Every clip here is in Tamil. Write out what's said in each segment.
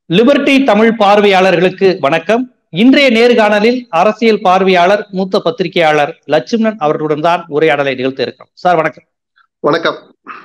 லிபர்டி தமிழ் பார்வையாளர்களுக்கு வணக்கம் இன்றைய நேர்காணலில் அரசியல் பார்வையாளர் மூத்த பத்திரிகையாளர் லட்சுமணன் அவர்களுடன் தான் உரையாடலை நிகழ்த்த இருக்கிறோம் சார் வணக்கம் வணக்கம்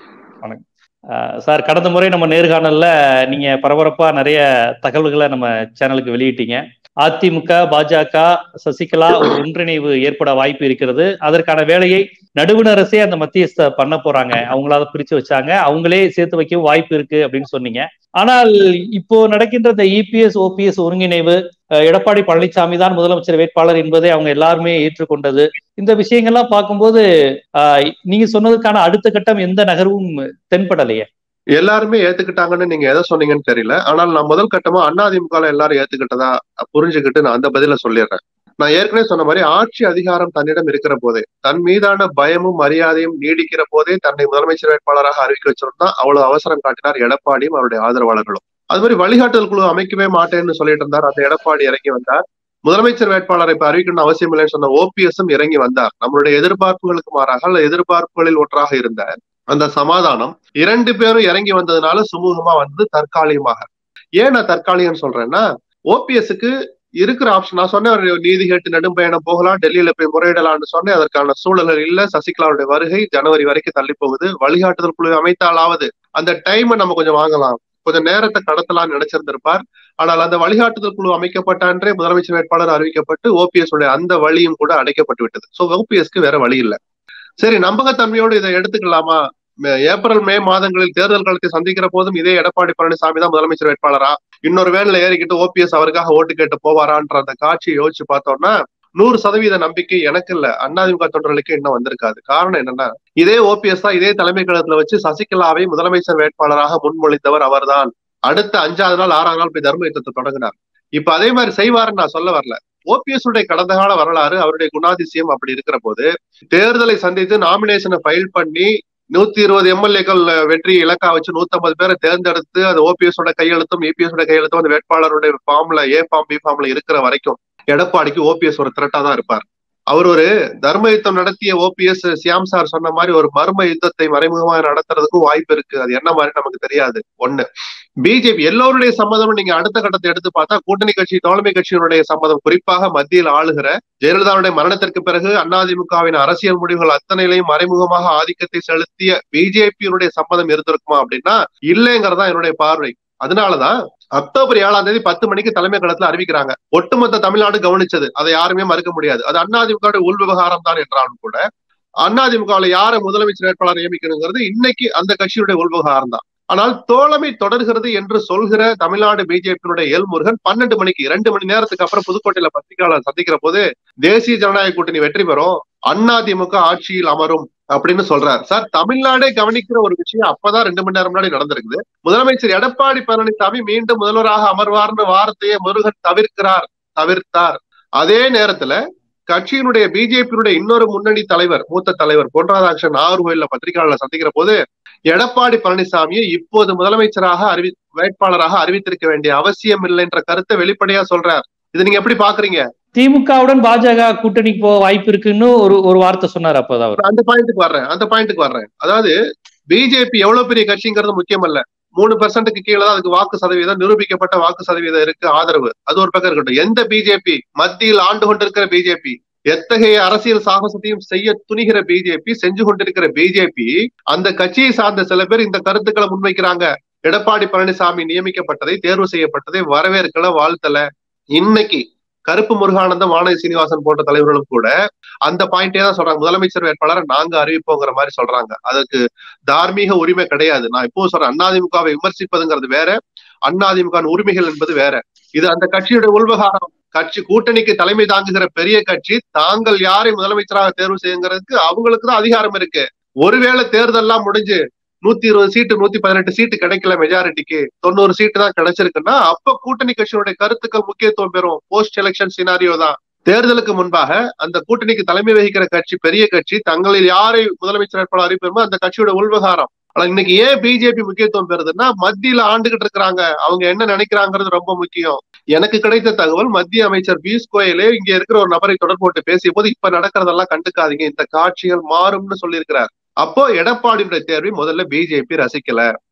அஹ் சார் கடந்த முறை நம்ம நேர்காணல்ல நீங்க பரபரப்பா நிறைய தகவல்களை நம்ம சேனலுக்கு வெளியிட்டீங்க அதிமுக பாஜக சசிகலா ஒரு ஒன்றிணைவு ஏற்பட வாய்ப்பு இருக்கிறது அதற்கான வேலையை நடுவண் அரசே அந்த மத்தியஸ்த பண்ண போறாங்க அவங்களால பிரிச்சு வச்சாங்க அவங்களே சேர்த்து வைக்க வாய்ப்பு இருக்கு அப்படின்னு சொன்னீங்க ஆனால் இப்போ நடக்கின்ற இந்த இபிஎஸ் ஓபிஎஸ் ஒருங்கிணைவு அஹ் எடப்பாடி பழனிசாமி தான் முதலமைச்சர் வேட்பாளர் என்பதை அவங்க எல்லாருமே ஏற்றுக்கொண்டது இந்த விஷயங்கள்லாம் பார்க்கும்போது ஆஹ் நீங்க சொன்னதுக்கான அடுத்த கட்டம் எந்த நகர்வும் தென்படலையே எல்லாருமே ஏத்துக்கிட்டாங்கன்னு நீங்க எதை சொன்னீங்கன்னு தெரியல ஆனால் நான் முதல் கட்டமா அதிமுக எல்லாரும் ஏத்துக்கிட்டதா புரிஞ்சுக்கிட்டு நான் அந்த பதில சொல்லிடுறேன் நான் ஏற்கனவே சொன்ன மாதிரி ஆட்சி அதிகாரம் தன்னிடம் இருக்கிற போதே தன் மீதான பயமும் மரியாதையும் நீடிக்கிற போதே தன்னை முதலமைச்சர் வேட்பாளராக அறிவிக்க வச்சிருந்தா அவ்வளவு அவசரம் காட்டினார் எடப்பாடியும் அவருடைய ஆதரவாளர்களும் அது மாதிரி வழிகாட்டுதல் குழு அமைக்கவே மாட்டேன்னு சொல்லிட்டு இருந்தார் அந்த எடப்பாடி இறங்கி வந்தார் முதலமைச்சர் வேட்பாளரை இப்ப அறிவிக்கணும்னு அவசியம் இல்லைன்னு சொன்ன ஓபிஎஸும் இறங்கி வந்தார் நம்மளுடைய எதிர்பார்ப்புகளுக்கு மாறாக அல்ல எதிர்பார்ப்புகளில் ஒன்றாக இருந்த அந்த சமாதானம் இரண்டு பேரும் இறங்கி வந்ததுனால சுமூகமா வந்து தற்காலிகமாக ஏன் நான் தற்காலிகம் சொல்றேன்னா ஓபிஎஸ்க்கு இருக்கிற ஆப்ஷன் நான் சொன்னேன் ஒரு நீதி கேட்டு நெடும்பயணம் போகலாம் டெல்லியில போய் முறையிடலாம்னு சொன்னேன் அதற்கான சூழல்கள் இல்ல சசிகலாவுடைய வருகை ஜனவரி வரைக்கும் தள்ளி போகுது வழிகாட்டுதல் குழு அமைத்தாலாவது அந்த டைமை நம்ம கொஞ்சம் வாங்கலாம் கொஞ்சம் நேரத்தை கடத்தலாம்னு நினைச்சிருந்திருப்பார் ஆனால் அந்த வழிகாட்டுதல் குழு அமைக்கப்பட்ட அன்றே முதலமைச்சர் வேட்பாளர் அறிவிக்கப்பட்டு ஓபிஎஸ் உடைய அந்த வழியும் கூட அடைக்கப்பட்டு விட்டது சோ ஓபிஎஸ்க்கு வேற வழி இல்லை சரி நம்பகத்தன்மையோடு இதை எடுத்துக்கலாமா ஏப்ரல் மே மாதங்களில் தேர்தல் களத்தை சந்திக்கிற போதும் இதே எடப்பாடி பழனிசாமி தான் முதலமைச்சர் வேட்பாளரா இன்னொரு வேன்ல ஏறிக்கிட்டு ஓபிஎஸ் அவருக்காக ஓட்டு கேட்டு போவாரான்ற அந்த காட்சியை யோசிச்சு பார்த்தோம்னா நூறு சதவீத நம்பிக்கை எனக்கு இல்ல அதிமுக தொண்டர்களுக்கு இன்னும் வந்திருக்காது காரணம் என்னன்னா இதே ஓபிஎஸ் தான் இதே தலைமை கழகத்துல வச்சு சசிகலாவை முதலமைச்சர் வேட்பாளராக முன்மொழித்தவர் அவர்தான் அடுத்த அஞ்சாவது நாள் ஆறாவது நாள் போய் தர்ம யுத்தத்தை தொடங்கினார் இப்ப அதே மாதிரி செய்வாருன்னு நான் சொல்ல வரல ஓபிஎஸ் உடைய கடந்த கால வரலாறு அவருடைய குணாதிசயம் அப்படி இருக்கிற போது தேர்தலை சந்தித்து நாமினேஷனை ஃபைல் பண்ணி நூத்தி இருபது எம்எல்ஏக்கள் வெற்றி இலக்கா வச்சு நூத்தி ஐம்பது பேரை தேர்ந்தெடுத்து அது ஓபிஎஸ் ஓட கையெழுத்தும் இபிஎஸ் ஓட கையெழுத்தும் அந்த வேட்பாளருடைய ஃபார்ம்ல ஏ ஃபார்ம் பி ஃபார்ம்ல இருக்கிற வரைக்கும் எடப்பாடிக்கு ஓபிஎஸ் ஒரு திரட்டா தான் இருப்பார் அவர் ஒரு தர்ம யுத்தம் நடத்திய ஓபிஎஸ் சியாம் சார் சொன்ன மாதிரி ஒரு மர்ம யுத்தத்தை மறைமுகமாக நடத்துறதுக்கும் வாய்ப்பு இருக்கு அது என்ன மாதிரி நமக்கு தெரியாது ஒண்ணு பிஜேபி எல்லோருடைய சம்மதமும் நீங்க அடுத்த கட்டத்தை எடுத்து பார்த்தா கூட்டணி கட்சி தோழமை கட்சியினுடைய சம்மதம் குறிப்பாக மத்தியில் ஆளுகிற ஜெயலலிதாவுடைய மரணத்திற்கு பிறகு அதிமுகவின் அரசியல் முடிவுகள் அத்தனையிலையும் மறைமுகமாக ஆதிக்கத்தை செலுத்திய பிஜேபியினுடைய சம்மதம் இருந்திருக்குமா அப்படின்னா இல்லைங்கிறதா என்னுடைய பார்வை அதனாலதான் அக்டோபர் ஏழாம் தேதி பத்து மணிக்கு தலைமை களத்துல அறிவிக்கிறாங்க ஒட்டுமொத்த தமிழ்நாடு கவனிச்சது அதை யாருமே மறுக்க முடியாது அது அதிமுக உள் விவகாரம் தான் என்றாலும் கூட அதிமுகவில் யாரை முதலமைச்சர் வேட்பாளர் நியமிக்கணுங்கிறது இன்னைக்கு அந்த கட்சியுடைய உள் விவகாரம் தான் ஆனால் தோழமை தொடர்கிறது என்று சொல்கிற தமிழ்நாடு பிஜேபியினுடைய எல் முருகன் பன்னெண்டு மணிக்கு இரண்டு மணி நேரத்துக்கு அப்புறம் புதுக்கோட்டையில பத்திரிகையாளர் சந்திக்கிற போது தேசிய ஜனநாயக கூட்டணி வெற்றி பெறும் அதிமுக ஆட்சியில் அமரும் அப்படின்னு சொல்றாரு சார் தமிழ்நாடே கவனிக்கிற ஒரு விஷயம் அப்பதான் ரெண்டு மணி நேரம் முன்னாடி நடந்திருக்குது முதலமைச்சர் எடப்பாடி பழனிசாமி மீண்டும் முதல்வராக அமர்வார்னு வார்த்தையை முருகன் தவிர்க்கிறார் தவிர்த்தார் அதே நேரத்துல கட்சியினுடைய பிஜேபியினுடைய இன்னொரு முன்னணி தலைவர் மூத்த தலைவர் பொன் ராதாகிருஷ்ணன் நாகர்கோயில பத்திரிகையாளர் சந்திக்கிற போது எடப்பாடி பழனிசாமியை இப்போது முதலமைச்சராக அறிவி வேட்பாளராக அறிவித்திருக்க வேண்டிய அவசியம் இல்லை என்ற கருத்தை வெளிப்படையா சொல்றார் இது நீங்க எப்படி பாக்குறீங்க திமுகவுடன் பாஜக கூட்டணிக்கு போக வாய்ப்பு இருக்குன்னு ஒரு ஒரு வார்த்தை சொன்னார் அப்பதான் அவர் அந்த பாயிண்ட்டுக்கு வர்றேன் அந்த பாயிண்ட்டுக்கு வர்றேன் அதாவது பிஜேபி எவ்வளவு பெரிய கட்சிங்கிறது முக்கியம் அல்ல மூணு பெர்சென்ட்டுக்கு கீழே தான் அதுக்கு வாக்கு சதவீதம் நிரூபிக்கப்பட்ட வாக்கு சதவீதம் இருக்கு ஆதரவு அது ஒரு பக்கம் இருக்கட்டும் எந்த பிஜேபி மத்தியில் ஆண்டு கொண்டிருக்கிற பிஜேபி எத்தகைய அரசியல் சாகசத்தையும் செய்ய துணிகிற பிஜேபி செஞ்சு கொண்டிருக்கிற பிஜேபி அந்த கட்சியை சார்ந்த சில பேர் இந்த கருத்துக்களை முன்வைக்கிறாங்க எடப்பாடி பழனிசாமி நியமிக்கப்பட்டதை தேர்வு செய்யப்பட்டதை வரவேற்கல வாழ்த்தல இன்னைக்கு கருப்பு முருகானந்தம் வானதி சீனிவாசன் போன்ற தலைவர்களும் கூட அந்த பாயிண்டே தான் சொல்றாங்க முதலமைச்சர் வேட்பாளரை நாங்க அறிவிப்போங்கிற மாதிரி சொல்றாங்க அதுக்கு தார்மீக உரிமை கிடையாது நான் இப்போ சொல்றேன் அதிமுகவை விமர்சிப்பதுங்கிறது வேற அதிமுக உரிமைகள் என்பது வேற இது அந்த கட்சியுடைய உள்வகாரம் கட்சி கூட்டணிக்கு தலைமை தாங்குகிற பெரிய கட்சி தாங்கள் யாரை முதலமைச்சராக தேர்வு செய்யுங்கிறதுக்கு அவங்களுக்கு தான் அதிகாரம் இருக்கு ஒருவேளை தேர்தல்லாம் முடிஞ்சு நூத்தி இருபது சீட்டு நூத்தி பதினெட்டு சீட்டு கிடைக்கல மெஜாரிட்டிக்கு தொண்ணூறு சீட்டு தான் கிடைச்சிருக்குன்னா அப்ப கூட்டணி கட்சியுடைய கருத்துக்கள் முக்கியத்துவம் பெறும் போஸ்ட் எலெக்ஷன் சினாரியோ தான் தேர்தலுக்கு முன்பாக அந்த கூட்டணிக்கு தலைமை வகிக்கிற கட்சி பெரிய கட்சி தங்களில் யாரை முதலமைச்சர் வேட்பாளர் அறிவிப்போமோ அந்த கட்சியோட உள்விவகாரம் ஆனா இன்னைக்கு ஏன் பிஜேபி முக்கியத்துவம் பெறுதுன்னா மத்தியில ஆண்டுகிட்டு இருக்கிறாங்க அவங்க என்ன நினைக்கிறாங்கிறது ரொம்ப முக்கியம் எனக்கு கிடைத்த தகவல் மத்திய அமைச்சர் பியூஷ் கோயலே இங்க இருக்கிற ஒரு நபரை தொடர்பு போட்டு பேசிய போது இப்ப நடக்கிறதெல்லாம் கண்டுக்காதீங்க இந்த காட்சிகள் மாறும்னு சொல்லியிருக்கிறார் அப்போ எடப்பாடியுடைய தேர்வை முதல்ல பிஜேபி ரசிக்கல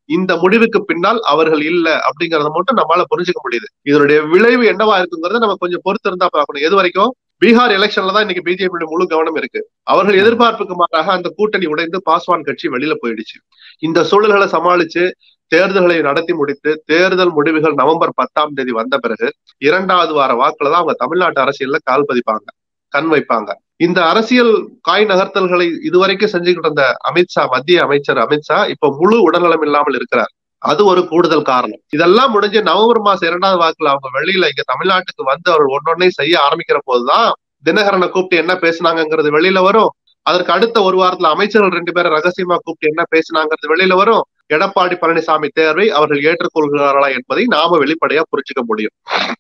இந்த முடிவுக்கு பின்னால் அவர்கள் இல்ல அப்படிங்கறத மட்டும் நம்மளால புரிஞ்சுக்க முடியுது இதனுடைய விளைவு என்னவா இருக்குங்கிறத நம்ம கொஞ்சம் பொறுத்து இருந்தா பார்க்கணும் எது வரைக்கும் பீகார் எலெக்ஷன்ல தான் இன்னைக்கு பிஜேபி முழு கவனம் இருக்கு அவர்கள் எதிர்பார்ப்புக்கு மாறாக அந்த கூட்டணி உடைந்து பாஸ்வான் கட்சி வெளியில போயிடுச்சு இந்த சூழல்களை சமாளிச்சு தேர்தல்களை நடத்தி முடித்து தேர்தல் முடிவுகள் நவம்பர் பத்தாம் தேதி வந்த பிறகு இரண்டாவது வார வாக்குல தான் அவங்க தமிழ்நாட்டு அரசியல்ல கால் பதிப்பாங்க கண் வைப்பாங்க இந்த அரசியல் காய் நகர்த்தல்களை இதுவரைக்கும் செஞ்சுக்கிட்டு இருந்த அமித்ஷா மத்திய அமைச்சர் அமித்ஷா இப்ப முழு உடல்நலம் இல்லாமல் இருக்கிறார் அது ஒரு கூடுதல் காரணம் இதெல்லாம் முடிஞ்சு நவம்பர் மாசம் இரண்டாவது வாக்குல அவங்க வெளியில இங்க தமிழ்நாட்டுக்கு வந்து அவர் ஒன்னொன்னையும் செய்ய ஆரம்பிக்கிற போதுதான் தினகரனை கூப்பிட்டு என்ன பேசினாங்கிறது வெளியில வரும் அதற்கு அடுத்த ஒரு வாரத்துல அமைச்சர்கள் ரெண்டு பேரும் ரகசியமா கூப்பிட்டு என்ன பேசினாங்கிறது வெளியில வரும் எடப்பாடி பழனிசாமி தேர்வை அவர்கள் ஏற்றுக்கொள்கிறார்களா என்பதை நாம வெளிப்படையா புரிஞ்சுக்க முடியும்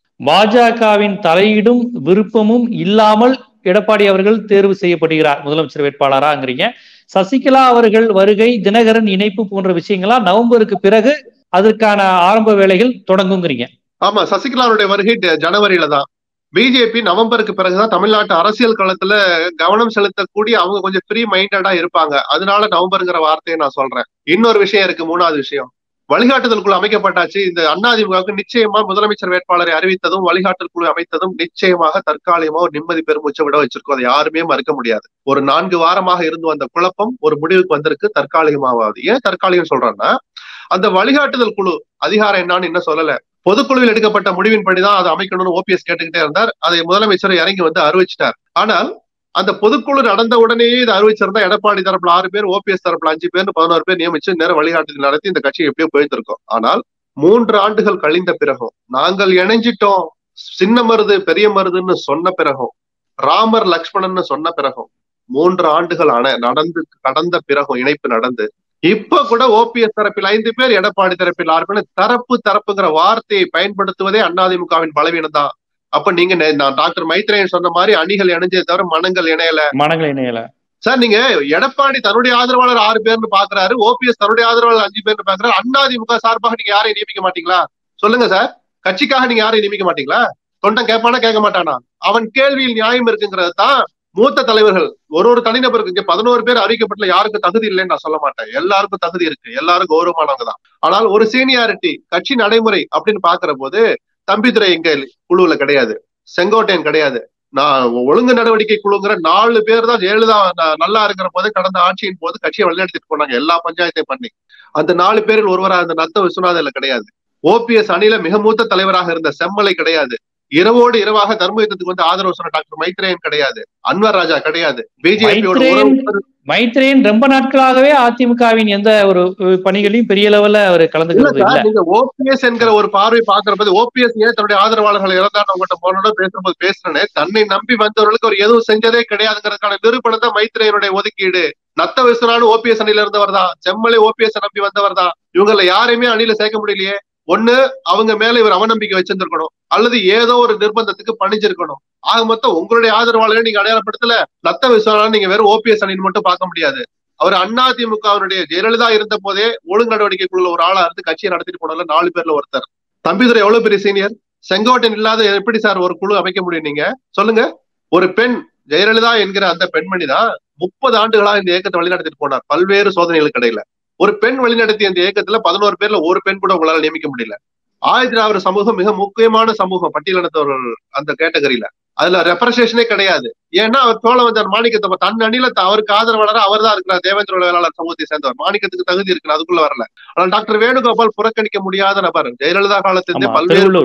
பாஜகவின் தலையீடும் விருப்பமும் இல்லாமல் எடப்பாடி அவர்கள் தேர்வு செய்யப்படுகிறார் முதலமைச்சர் வேட்பாளராங்கிறீங்க சசிகலா அவர்கள் வருகை தினகரன் இணைப்பு போன்ற விஷயங்களா நவம்பருக்கு பிறகு அதற்கான ஆரம்ப வேலைகள் தொடங்குங்கிறீங்க ஆமா சசிகலாவுடைய வருகை ஜனவரியில தான் பிஜேபி நவம்பருக்கு பிறகுதான் தமிழ்நாட்டு அரசியல் களத்துல கவனம் செலுத்தக்கூடிய அவங்க கொஞ்சம் ஃப்ரீ மைண்டடா இருப்பாங்க அதனால நவம்பருங்கிற வார்த்தையை நான் சொல்றேன் இன்னொரு விஷயம் இருக்கு மூணாவது விஷயம் வழிகாட்டுதல் குழு அமைக்கப்பட்டாச்சு இந்த அதிமுகவுக்கு நிச்சயமா முதலமைச்சர் வேட்பாளரை அறிவித்ததும் வழிகாட்டல் குழு அமைத்ததும் நிச்சயமாக தற்காலிகமா ஒரு நிம்மதி பெருமூச்சை விட வச்சிருக்கோம் அதை யாருமே மறுக்க முடியாது ஒரு நான்கு வாரமாக இருந்து வந்த குழப்பம் ஒரு முடிவுக்கு வந்திருக்கு தற்காலிகமாவது ஏன் தற்காலிகம் சொல்றேன்னா அந்த வழிகாட்டுதல் குழு அதிகாரம் என்னன்னு இன்னும் சொல்லல பொதுக்குழுவில் எடுக்கப்பட்ட முடிவின்படிதான் அதை அமைக்கணும்னு ஓபிஎஸ் கேட்டுக்கிட்டே இருந்தார் அதை முதலமைச்சர் இறங்கி வந்து அறிவிச்சிட்டார் ஆனால் அந்த பொதுக்குழு நடந்த உடனேயே இதை அறிவிச்சிருந்தா எடப்பாடி தரப்புல ஆறு பேர் ஓபிஎஸ் தரப்புல அஞ்சு பேர் பதினோரு பேர் நியமிச்சு நேரம் வழிகாட்டுதல் நடத்தி இந்த கட்சி எப்படியோ போயிருந்திருக்கும் ஆனால் மூன்று ஆண்டுகள் கழிந்த பிறகும் நாங்கள் இணைஞ்சிட்டோம் சின்ன மருது பெரிய மருதுன்னு சொன்ன பிறகும் ராமர் லக்ஷ்மணன் சொன்ன பிறகும் மூன்று ஆண்டுகள் ஆன நடந்து கடந்த பிறகும் இணைப்பு நடந்து இப்ப கூட ஓபிஎஸ் தரப்பில் ஐந்து பேர் எடப்பாடி தரப்பில் ஆறு பேர் தரப்பு தரப்புங்கிற வார்த்தையை பயன்படுத்துவதே அதிமுகவின் பலவீனம் தான் அப்ப நீங்க நான் டாக்டர் மைத்ரேயன் சொன்ன மாதிரி அணிகள் இணைஞ்சே தவிர மனங்கள் இணையல மனங்கள் இணையல சார் நீங்க எடப்பாடி தன்னுடைய ஆதரவாளர் ஆறு பேர்னு பாக்குறாரு ஓபிஎஸ் தன்னுடைய ஆதரவாளர் அஞ்சு பேர்னு பாக்குறாரு அதிமுக சார்பாக நீங்க யாரையும் நியமிக்க மாட்டீங்களா சொல்லுங்க சார் கட்சிக்காக நீங்க யாரையும் நியமிக்க மாட்டீங்களா தொண்டன் கேட்பானா கேட்க மாட்டானா அவன் கேள்வியில் நியாயம் இருக்குங்கிறது தான் மூத்த தலைவர்கள் ஒரு ஒரு தனிநபருக்கு இங்க பதினோரு பேர் அறிவிக்கப்பட்ட யாருக்கும் தகுதி இல்லைன்னு நான் சொல்ல மாட்டேன் எல்லாருக்கும் தகுதி இருக்கு எல்லாரும் கௌரவமானவங்க தான் ஆனால் ஒரு சீனியாரிட்டி கட்சி நடைமுறை அப்படின்னு பாக்குற போது தம்பிதுரை எங்க குழுவுல கிடையாது செங்கோட்டையன் கிடையாது நான் ஒழுங்கு நடவடிக்கை குழுங்கிற நாலு பேர் தான் ஜெயலலிதா நல்லா இருக்கிற போது கடந்த ஆட்சியின் போது கட்சியை வழிநடத்திட்டு போனாங்க எல்லா பஞ்சாயத்தையும் பண்ணி அந்த நாலு பேரில் ஒருவராக இருந்த நத்த விஸ்வநாதன்ல கிடையாது ஓபிஎஸ் அணியில மிக மூத்த தலைவராக இருந்த செம்மலை கிடையாது இரவோடு இரவாக தர்ம யுத்தத்துக்கு வந்து ஆதரவு சொன்ன டாக்டர் மைத்ரேயன் கிடையாது அன்வர் ராஜா கிடையாது பிஜேபியோட மைத்ரேயன் ரொம்ப நாட்களாகவே அதிமுகவின் எந்த ஒரு பணிகளையும் பெரிய லெவல்ல அவர் கலந்துக்கிறது இல்ல நீங்க ஓபிஎஸ் என்கிற ஒரு பார்வை பாக்குறப்பது ஓபிஎஸ் ஏன் தன்னுடைய ஆதரவாளர்கள் இறந்தான்னு உங்கள்கிட்ட போனோட பேசும்போது பேசுறேனே தன்னை நம்பி வந்தவர்களுக்கு அவர் எதுவும் செஞ்சதே கிடையாதுங்கிறதுக்கான நிரூபணம் தான் மைத்ரேயனுடைய ஒதுக்கீடு நத்த விஸ்வனாலும் ஓபிஎஸ் அணியில இருந்தவர் தான் செம்மலை ஓபிஎஸ் நம்பி வந்தவர் தான் இவங்கள யாரையுமே அணியில சேர்க்க முடியலையே ஒண்ணு அவங்க மேல இவர் அவநம்பிக்கை வச்சிருந்திருக்கணும் அல்லது ஏதோ ஒரு நிர்பந்தத்துக்கு பணிஞ்சிருக்கணும் ஆக மொத்தம் உங்களுடைய ஆதரவாளரை நீங்க அடையாளப்படுத்தல நத்த விஸ்வநாதன் நீங்க வெறும் ஓபிஎஸ் அணின்னு மட்டும் பார்க்க முடியாது அவர் அதிமுகவினுடைய ஜெயலலிதா இருந்த போதே ஒழுங்கு நடவடிக்கைக்குள்ள ஒரு ஆளா இருந்து கட்சியை நடத்திட்டு போனதுல நாலு பேர்ல ஒருத்தர் தம்பிதுரை எவ்வளவு பெரிய சீனியர் செங்கோட்டையன் இல்லாத எப்படி சார் ஒரு குழு அமைக்க முடியும் நீங்க சொல்லுங்க ஒரு பெண் ஜெயலலிதா என்கிற அந்த பெண்மணி தான் முப்பது ஆண்டுகளா இந்த இயக்கத்தை வழிநடத்திட்டு போனார் பல்வேறு சோதனைகளுக்கு இடையில ஒரு பெண் வழிநடத்திய இந்த இயக்கத்துல பதினோரு பேர்ல ஒரு பெண் கூட உங்களால நியமிக்க முடியல ஆயுதிராவிட சமூகம் மிக முக்கியமான சமூகம் பட்டியலினத்தவர்கள் அந்த கேட்டகரியில அதுல ரெப்ரசேஷனே கிடையாது ஏன்னா அவர் சோழவந்தன் மாணிக்கத்தை தன் அணில அவருக்கு ஆதரவாளர் அவர் தான் இருக்கிறார் தேவேந்திர வேளாளர் சமூகத்தை சேர்ந்தவர் மாணிக்கத்துக்கு தகுதி இருக்கு அதுக்குள்ள வரல ஆனால் டாக்டர் வேணுகோபால் புறக்கணிக்க முடியாத நபர் ஜெயலலிதா காலத்திலிருந்து பல்வேறு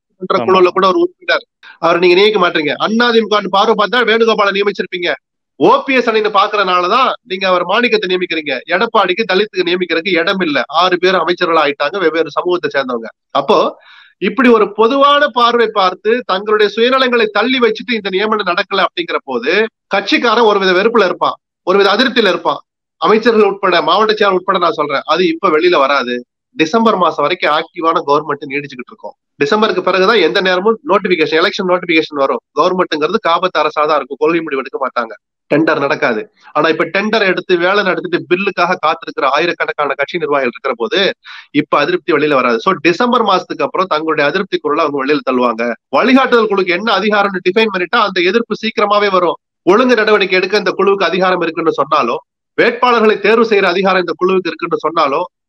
குழுல கூட ஒரு உறுப்பினர் அவர் நீங்க நியமிக்க மாட்டீங்க அதிமுக பார்வை பார்த்தா வேணுகோபாலை நியமிச்சிருப்பீங்க ஓபிஎஸ் அணின்னு பாக்குறதுனாலதான் நீங்க அவர் மாணிக்கத்தை நியமிக்கிறீங்க எடப்பாடிக்கு தலித்துக்கு நியமிக்கிறதுக்கு இடம் இல்ல ஆறு பேர் அமைச்சர்கள் ஆயிட்டாங்க வெவ்வேறு சமூகத்தை சேர்ந்தவங்க அப்போ இப்படி ஒரு பொதுவான பார்வை பார்த்து தங்களுடைய சுயநலங்களை தள்ளி வச்சுட்டு இந்த நியமனம் நடக்கல அப்படிங்கிற போது கட்சிக்காரன் ஒருவித வெறுப்புல இருப்பான் ஒருவித அதிருப்தியில இருப்பான் அமைச்சர்கள் உட்பட மாவட்ட செயலர் உட்பட நான் சொல்றேன் அது இப்ப வெளியில வராது டிசம்பர் மாசம் வரைக்கும் ஆக்டிவான கவர்மெண்ட் நீடிச்சுக்கிட்டு இருக்கும் டிசம்பருக்கு பிறகுதான் எந்த நேரமும் நோட்டிபிகேஷன் எலெக்ஷன் நோட்டிபிகேஷன் வரும் கவர்மெண்ட்ங்கிறது காபத்து அரசா தான் இருக்கும் கொள்கை முடிவு எடுக்க மாட்டாங்க டெண்டர் நடக்காது ஆனா இப்ப டெண்டர் எடுத்து வேலை நடத்திட்டு பில்லுக்காக காத்திருக்கிற ஆயிரக்கணக்கான கட்சி நிர்வாகிகள் இருக்கிற போது இப்ப அதிருப்தி வெளியில வராது சோ டிசம்பர் மாசத்துக்கு அப்புறம் தங்களுடைய அதிருப்தி குரலை அவங்க வெளியில தள்ளுவாங்க வழிகாட்டுதல் குழுக்கு என்ன அதிகாரம்னு டிஃபைன் பண்ணிட்டா அந்த எதிர்ப்பு சீக்கிரமாவே வரும் ஒழுங்கு நடவடிக்கை எடுக்க இந்த குழுவுக்கு அதிகாரம் இருக்குன்னு சொன்னாலும் வேட்பாளர்களை தேர்வு செய்யற அதிகாரம் இந்த குழுவுக்கு இருக்குன்னு சொன்னாலும்